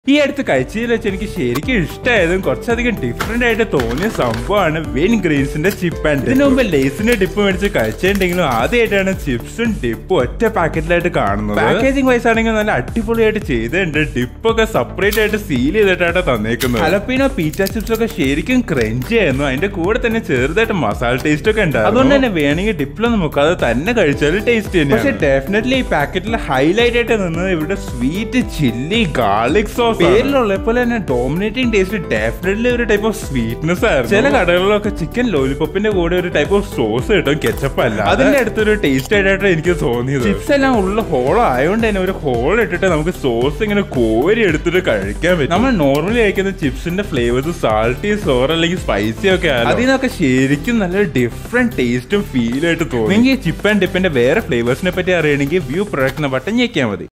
ഈ അടുത്ത് കഴിച്ചതിൽ വെച്ച് എനിക്ക് ശരിക്കും ഇഷ്ടമായതും കുറച്ചധികം ഡിഫറെന്റ് ആയിട്ട് തോന്നിയ സംഭവമാണ് വെയിൻ ഗ്രീൻസിന്റെ ചിപ്പ് ആൻഡ് ഇതിനു മുമ്പ് ലേസിന്റെ ഡിപ്പ് മേടിച്ച് കഴിച്ചിട്ടുണ്ടെങ്കിലും ആദ്യമായിട്ടാണ് ചിപ്സും ഡിപ്പും ഒറ്റ പാക്കറ്റിലായിട്ട് കാണുന്നത് പാക്കേജിംഗ് വൈസ് ആണെങ്കിൽ നല്ല അടിപൊളിയായിട്ട് ചെയ്തിട്ടുണ്ട് ഡിപ്പൊക്കെ സെപ്പറേറ്റ് ആയിട്ട് സീൽ ചെയ്തിട്ടാണ് തന്നേക്കുന്നത് ഹലപ്പീനോ പീച്ച ചിപ്സ് ഒക്കെ ശരിക്കും ക്രഞ്ചി ആയിരുന്നു അതിന്റെ കൂടെ തന്നെ ചെറുതായിട്ട് മസാല ടേസ്റ്റ് ഒക്കെ ഉണ്ടായിരുന്നു അതുകൊണ്ട് തന്നെ വേണമെങ്കിൽ ഡിപ്പിലൊന്നും മുക്കാതെ തന്നെ കഴിച്ചാൽ ടേസ്റ്റ് തന്നെ പക്ഷേ ഡെഫിനറ്റ്ലി ഈ പാക്കറ്റിൽ ഹൈലൈറ്റ് ആയിട്ട് നിന്നത് ഇവിടെ സ്വീറ്റ് ചില്ലി ഗാർലിക് സോസ് പേരിലുള്ള പോലെ തന്നെ ഡോമിനേറ്റിംഗ് ടേസ്റ്റ് ഡെഫിനറ്റ്ലി ഒരു ടൈപ്പ് ഓഫ് സ്വീറ്റ്നെസ് ആയിരുന്നു ചില കടകളിലൊക്കെ ചിക്കൻ ലോലിപോപ്പിന്റെ കൂടെ ഒരു ടൈപ്പ് ഓഫ് സോസ് കിട്ടും കെച്ചപ്പ് അല്ല അതിന്റെ അടുത്തൊരു ടേസ്റ്റ് ആയിട്ടാണ് എനിക്ക് തോന്നിയത് ചിപ്സ് എല്ലാം ഉള്ള ഹോൾ ആയതുകൊണ്ട് തന്നെ ഒരു ഹോൾ ഇട്ടിട്ട് നമുക്ക് സോസ് ഇങ്ങനെ കോരി എടുത്തിട്ട് കഴിക്കാൻ പറ്റും നമ്മൾ നോർമലി കഴിക്കുന്ന ചിപ്സിന്റെ ഫ്ലേവേഴ്സ് സാൾട്ടി സോർ അല്ലെങ്കിൽ സ്പൈസി ഒക്കെ ആണ് അതിൽ നിന്നൊക്കെ ശരിക്കും നല്ല ഡിഫറെന്റ് ടേസ്റ്റും ഫീൽ ആയിട്ട് തോന്നി നിങ്ങൾക്ക് ചിപ്പ് ആൻഡ് ഡിപ്പിന്റെ വേറെ ഫ്ലേവേഴ്സിനെ പറ്റി അറിയണമെങ്കിൽ വ്യൂ പ്രൊഡക്റ്റിനെ ബട്ടൺ ഞെക്കിയാൽ മതി